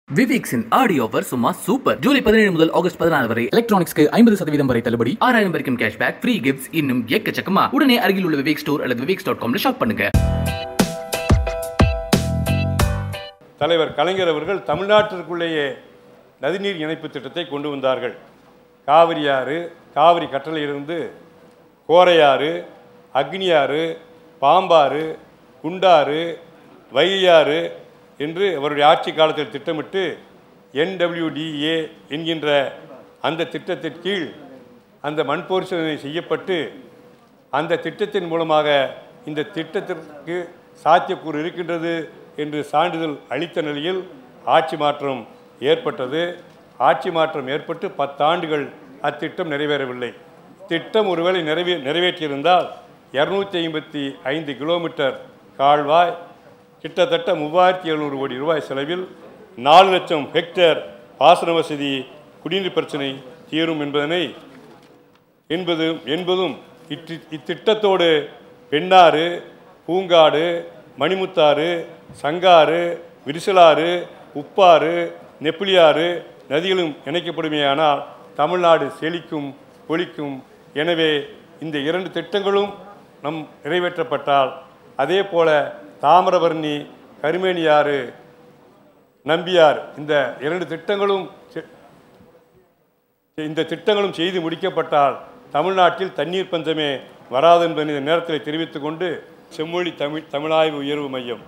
விவேக்ஸின் audio offer சும்மா super July பதினேழு முதல் ஆகஸ்ட் பதினாறு வரை எலக்ட்ரானிக்ஸ்க்கு ஐம்பது சதவீதம் வரை தள்ளுபடி ஆறாயிரம் வரைக்கும் கேஷ்பேக் ஃப்ரீ கிஃப்ட்ஸ் இன்னும் எக்கச்சக்கமா உடனே அருகில் உள்ள விவேக் ஸ்டோர் அல்லது விவேக்ஸ் டாட் காம்ல ஷாப் பண்ணுங்க தலைவர் கலைஞர் அவர்கள் தமிழ்நாட்டிற்குள்ளேயே நதிநீர் இணைப்பு திட்டத்தை கொண்டு வந்தார்கள் காவிரி ஆறு காவிரி கட்டளையிலிருந்து கோரையாறு அக்னியாறு பாம்பாறு குண்டாறு வைகையாறு என்று அவருடைய ஆட்சி காலத்தில் திட்டமிட்டு என்டபிள்யூடிஏ என்கின்ற அந்த திட்டத்தின் கீழ் அந்த மண் பரிசோதனை செய்யப்பட்டு அந்த திட்டத்தின் மூலமாக இந்த திட்டத்திற்கு சாத்தியக்கூறு இருக்கின்றது என்று சான்றிதழ் அளித்த நிலையில் ஆட்சி மாற்றம் ஏற்பட்டது ஆட்சி மாற்றம் ஏற்பட்டு பத்தாண்டுகள் அத்திட்டம் நிறைவேறவில்லை திட்டம் ஒருவேளை நிறைவே நிறைவேற்றியிருந்தால் இரநூத்தி ஐம்பத்தி ஐந்து கிலோமீட்டர் கால்வாய் கிட்டத்தட்ட மூவாயிரத்தி எழுநூறு கோடி ரூபாய் செலவில் நாலு லட்சம் ஹெக்டேர் பாசன வசதி குடிநீர் பிரச்சனை தீரும் என்பதனை என்பது என்பதும் இத்தி இத்திட்டத்தோடு பெண்ணாறு பூங்காடு மணிமுத்தாறு சங்காறு விரிசலாறு உப்பாறு நெப்பிலியாறு நதிகளும் இணைக்கப்படுமேயானால் தமிழ்நாடு செழிக்கும் பொழிக்கும் எனவே இந்த இரண்டு திட்டங்களும் நம் நிறைவேற்றப்பட்டால் அதே போல தாமிரபரணி கருமேனியாறு நம்பியார் இந்த இரண்டு திட்டங்களும் செ- இந்த திட்டங்களும் செய்து முடிக்கப்பட்டால் தமிழ்நாட்டில் தண்ணீர் பஞ்சமே வராது என்பதை இந்த நேரத்தில் தெரிவித்துக் கொண்டு செம்மொழி தமிழ் தமிழாய்வு உயர்வு மையம்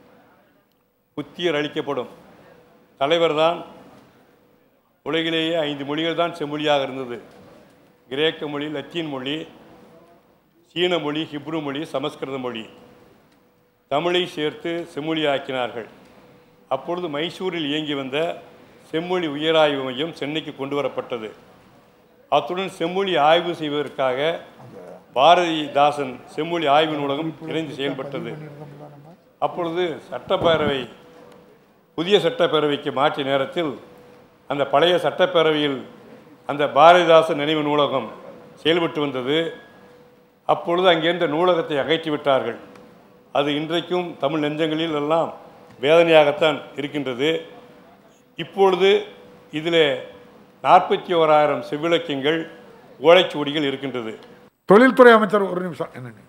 புத்தியர் அளிக்கப்படும் தலைவர்தான் உலகிலேயே ஐந்து மொழிகள் தான் செம்மொழியாக இருந்தது கிரேக்க மொழி லத்தீன் மொழி சீன மொழி ஹிப்ரு மொழி சமஸ்கிருத மொழி தமிழை சேர்த்து செம்மொழி ஆக்கினார்கள் அப்பொழுது மைசூரில் இயங்கி வந்த செம்மொழி உயராய்வு மையம் சென்னைக்கு கொண்டு வரப்பட்டது அத்துடன் செம்மொழி ஆய்வு செய்வதற்காக பாரதிதாசன் செம்மொழி ஆய்வு நூலகம் இணைந்து செயல்பட்டது அப்பொழுது சட்டப்பேரவை புதிய சட்டப்பேரவைக்கு மாற்றிய நேரத்தில் அந்த பழைய சட்டப்பேரவையில் அந்த பாரதிதாசன் நினைவு நூலகம் செயல்பட்டு வந்தது அப்பொழுது அங்கிருந்த நூலகத்தை அகற்றி விட்டார்கள் அது இன்றைக்கும் தமிழ் நெஞ்சங்களில் எல்லாம் வேதனையாகத்தான் இருக்கின்றது இப்பொழுது இதில் நாற்பத்தி ஓராயிரம் செவ்விலக்கியங்கள் ஓலைச்சுவடிகள் இருக்கின்றது தொழில்துறை அமைச்சர் ஒரு நிமிஷம் என்னங்க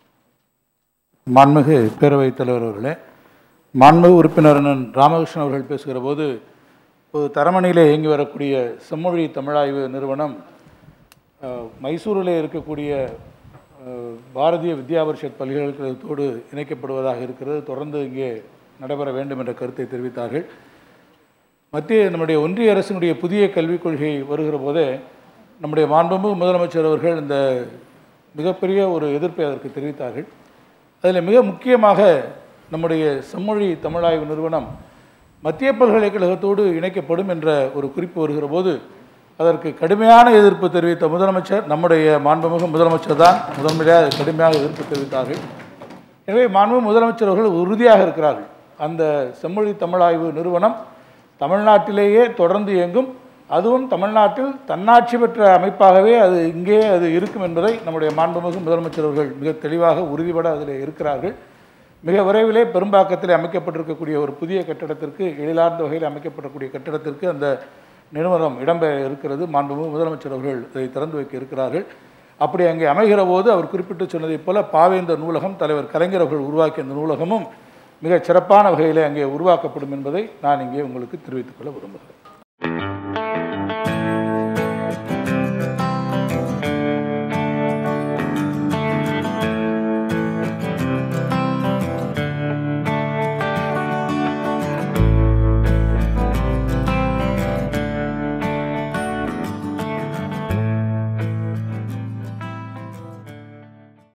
மாண்புமிகு பேரவைத் தலைவர் அவர்களே மாண்புமிகு உறுப்பினர் அண்ணன் ராமகிருஷ்ணன் அவர்கள் பேசுகிற போது இப்போது தரமணியிலே இயங்கி வரக்கூடிய செம்மொழி தமிழாய்வு நிறுவனம் அஹ், மைசூரிலே இருக்கக்கூடிய அஹ், பாரதிய வித்யா பரிஷத் பல்கலைக்கழகத்தோடு இணைக்கப்படுவதாக இருக்கிறது தொடர்ந்து இங்கே நடைபெற வேண்டும் என்ற கருத்தை தெரிவித்தார்கள் மத்திய நம்முடைய ஒன்றிய அரசினுடைய புதிய கல்விக் கொள்கை வருகிற போதே நம்முடைய மாண்புமிகு முதலமைச்சர் அவர்கள் இந்த மிகப்பெரிய ஒரு எதிர்ப்பை அதற்கு தெரிவித்தார்கள் அதில் மிக முக்கியமாக நம்முடைய செம்மொழி தமிழாய்வு நிறுவனம் மத்திய பல்கலைக்கழகத்தோடு இணைக்கப்படும் என்ற ஒரு குறிப்பு வருகிற போது அதற்கு கடுமையான எதிர்ப்பு தெரிவித்த முதலமைச்சர் நம்முடைய மாண்புமிகு முதலமைச்சர் தான் முதன்முறையாக அதை கடுமையாக எதிர்ப்பு தெரிவித்தார்கள் எனவே மாண்புமிகு முதலமைச்சர் அவர்கள் உறுதியாக இருக்கிறார்கள் அந்த செம்மொழி தமிழாய்வு நிறுவனம் தமிழ்நாட்டிலேயே தொடர்ந்து இயங்கும் அதுவும் தமிழ்நாட்டில் தன்னாட்சி பெற்ற அமைப்பாகவே அது இங்கே அது இருக்கும் என்பதை நம்முடைய மாண்புமிகு முதலமைச்சர் அவர்கள் மிக தெளிவாக உறுதிபட அதில் இருக்கிறார்கள் மிக விரைவிலே பெரும்பாக்கத்தில் அமைக்கப்பட்டிருக்கக்கூடிய ஒரு புதிய கட்டடத்திற்கு எழிலார்ந்த வகையில் அமைக்கப்படக்கூடிய கட்டடத்திற்கு அந்த நிறுவனம் இடம்பெற இருக்கிறது மாண்புமிகு முதலமைச்சர் அவர்கள் அதை திறந்து வைக்க இருக்கிறார்கள் அப்படி அங்கே அமைகிற போது அவர் குறிப்பிட்டு சொன்னதைப் போல பாவேந்தர் நூலகம் தலைவர் கலைஞர் அவர்கள் உருவாக்கிய அந்த நூலகமும் மிகச் சிறப்பான வகையிலே அங்கே உருவாக்கப்படும் என்பதை நான் இங்கே உங்களுக்கு தெரிவித்துக் கொள்ள விரும்புகிறேன்